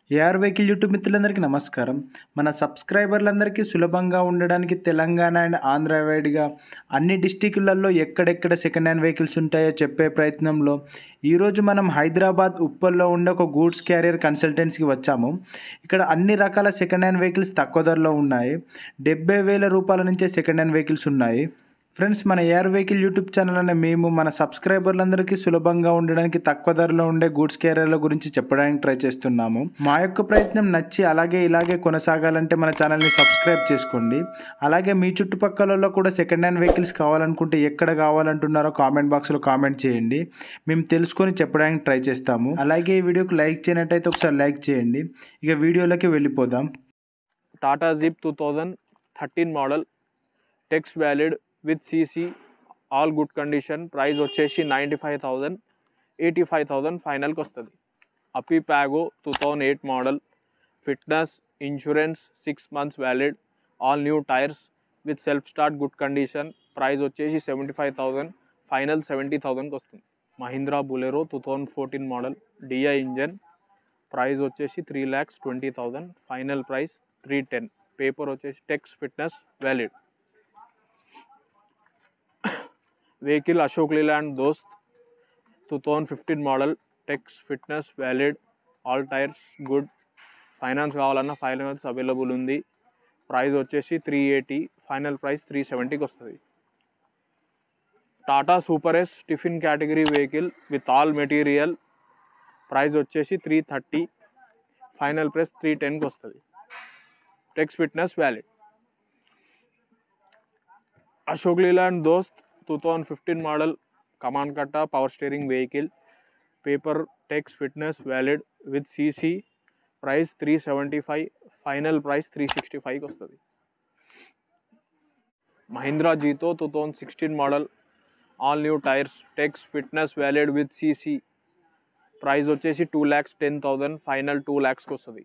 AR vehicle YouTube మిత్రులందరికీ నమస్కారం మన సబ్స్క్రైబర్లందరికీ సులభంగా ఉండడానికి తెలంగాణ అండ్ ఆంధ్ర వైడ్గా అన్ని డిస్టికులలో ఎక్కడెక్కడ సెకండ్ హ్యాండ్ వెహికల్స్ ఉంటాయో చెప్పే ప్రయత్నంలో ఈరోజు మనం హైదరాబాద్ ఉప్పల్లో ఉండే ఒక గూడ్స్ క్యారియర్ కన్సల్టెన్సీకి వచ్చాము ఇక్కడ అన్ని రకాల సెకండ్ హ్యాండ్ వెహికల్స్ తక్కువ ధరలో ఉన్నాయి డెబ్బై వేల రూపాయల నుంచే సెకండ్ హ్యాండ్ వెహికల్స్ ఉన్నాయి ఫ్రెండ్స్ మన ఏఆర్ వెహికల్ యూట్యూబ్ ఛానల్ అనే మేము మన సబ్స్క్రైబర్లందరికీ సులభంగా ఉండడానికి తక్కువ ధరలో ఉండే గూడ్స్ క్యారియర్ల గురించి చెప్పడానికి ట్రై చేస్తున్నాము మా యొక్క ప్రయత్నం నచ్చి అలాగే ఇలాగే కొనసాగాలంటే మన ఛానల్ని సబ్స్క్రైబ్ చేసుకోండి అలాగే మీ చుట్టుపక్కలలో కూడా సెకండ్ హ్యాండ్ వెహికల్స్ కావాలనుకుంటే ఎక్కడ కావాలంటున్నారో కామెంట్ బాక్స్లో కామెంట్ చేయండి మేము తెలుసుకొని చెప్పడానికి ట్రై చేస్తాము అలాగే ఈ వీడియోకి లైక్ చేయనట్టయితే ఒకసారి లైక్ చేయండి ఇక వీడియోలోకి వెళ్ళిపోదాం Tata Zip two thousand thirteen model tax valid with CC all good condition price వచ్చేసి ninety five thousand eighty five thousand ఫైనల్కి వస్తుంది Ape Piaggio two thousand eight model fitness insurance six months valid all new tyres with self start good condition price వచ్చేసి seventy five thousand final seventy థౌజండ్కి వస్తుంది Mahindra Bolero two thousand fourteen model DI engine price వచ్చేసి three lakhs twenty thousand final price three ten paper వచ్చేసి tax fitness valid vehicle Ashok Leyland Dost two thousand fifteen model tax fitness valid all tyres good finance కావాలన్నా finance available ఉంది price వచ్చేసి three eighty final price three సెవెంటీకి వస్తుంది Tata super S tiffin category vehicle with all material price వచ్చేసి three thirty final price three టెన్కి వస్తుంది tax fitness valid Ashok Leyland Dost two thousand fifteen model కమాన్ కట్ట power steering vehicle paper tax fitness valid with CC price three seventy five final price three sixty ఫైవ్కి వస్తుంది Mahindra Jeeto two thousand sixteen model all new tyres tax fitness valid with CC price వచ్చేసి two lakhs ten thousand final two ల్యాక్స్కి వస్తుంది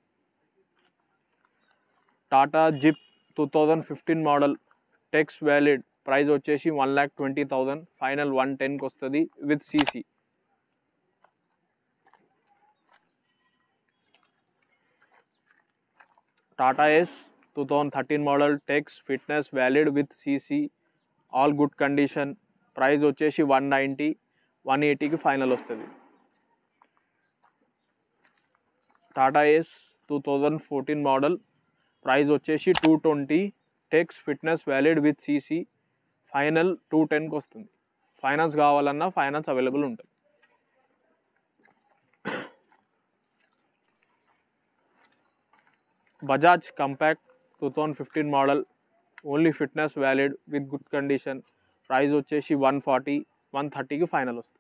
Tata Zip two thousand fifteen model tax valid price వచ్చేసి one lakh twenty thousand final one టెన్కి వస్తుంది with CC Tata S two thousand thirteen model tax fitness valid with CC all good condition price వచ్చేసి one ninety one ఎయిటీకి final వస్తుంది Tata S two thousand fourteen model price వచ్చేసి two twenty tax fitness valid with CC final two టెన్కి వస్తుంది finance కావాలన్నా finance available ఉంటుంది Bajaj compact two thousand fifteen model only fitness valid with good condition price వచ్చేసి one forty one థర్టీకి final వస్తుంది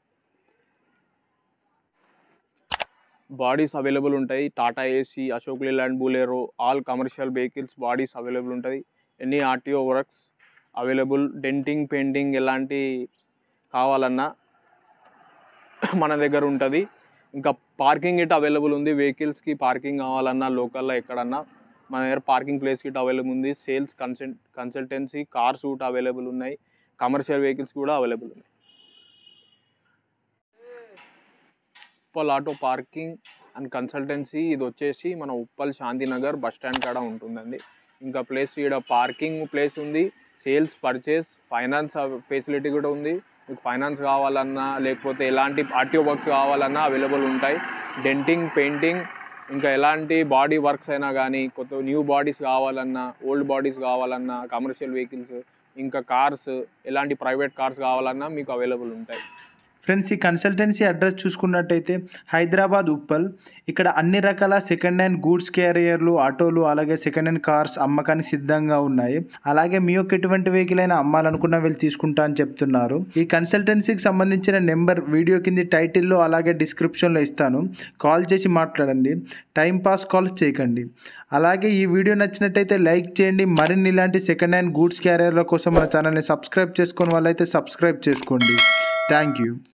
bodies available ఉంటాయి Tata Ace Ashok Leyland Bolero all commercial vehicles bodies available ఉంటుంది any RTO works available denting painting ఎలాంటి కావాలన్నా మన దగ్గర ఉంటుంది ఇంకా పార్కింగ్ ఇట్ అవైలబుల్ ఉంది వెహికల్స్కి పార్కింగ్ కావాలన్నా లోకల్లో ఎక్కడన్నా మన దగ్గర పార్కింగ్ ప్లేస్ కిట్ అవైలబుల్ ఉంది sales consult consultancy car suit available ఉన్నాయి కమర్షియల్ వెహికల్స్ కూడా అవైలబుల్ ఉన్నాయి Uppal auto parking and consultancy ఇది వచ్చేసి మన ఉప్పల్ శాంతినగర్ బస్ స్టాండ్ కాడ ఉంటుందండి ఇంకా ప్లేస్ ఇక్కడ పార్కింగ్ ప్లేస్ ఉంది సేల్స్ పర్చేస్ ఫైనాన్స్ ఫెసిలిటీ కూడా ఉంది మీకు ఫైనాన్స్ కావాలన్నా లేకపోతే ఎలాంటి ఆర్టీఓ వర్క్స్ కావాలన్నా అవైలబుల్ ఉంటాయి డెంటింగ్ పెయింటింగ్ ఇంకా ఎలాంటి బాడీ వర్క్స్ అయినా కానీ కొత్త న్యూ బాడీస్ కావాలన్నా ఓల్డ్ బాడీస్ కావాలన్నా కమర్షియల్ వెహికల్స్ ఇంకా కార్స్ ఎలాంటి ప్రైవేట్ కార్స్ కావాలన్నా మీకు అవైలబుల్ ఉంటాయి ఫ్రెండ్స్ ఈ కన్సల్టెన్సీ అడ్రస్ చూసుకున్నట్టయితే హైదరాబాద్ ఉప్పల్ ఇక్కడ అన్ని రకాల సెకండ్ హ్యాండ్ గూడ్స్ క్యారియర్లు ఆటోలు అలాగే సెకండ్ హ్యాండ్ కార్స్ అమ్మకానికి సిద్ధంగా ఉన్నాయి అలాగే మీ యొక్క ఎటువంటి వెహికల్ అయినా అమ్మాలనుకున్న వెళ్ళి తీసుకుంటా అని చెప్తున్నారు ఈ కన్సల్టెన్సీకి సంబంధించిన నెంబర్ వీడియో కింది టైటిల్లో అలాగే డిస్క్రిప్షన్లో ఇస్తాను కాల్ చేసి మాట్లాడండి టైం పాస్ కాల్స్ చేయకండి అలాగే ఈ వీడియో నచ్చినట్టయితే లైక్ చేయండి మరిన్ని ఇలాంటి సెకండ్ హ్యాండ్ గూడ్స్ క్యారియర్ల కోసం మన ఛానల్ని సబ్స్క్రైబ్ చేసుకుని వాళ్ళైతే సబ్స్క్రైబ్ చేసుకోండి థ్యాంక్ యూ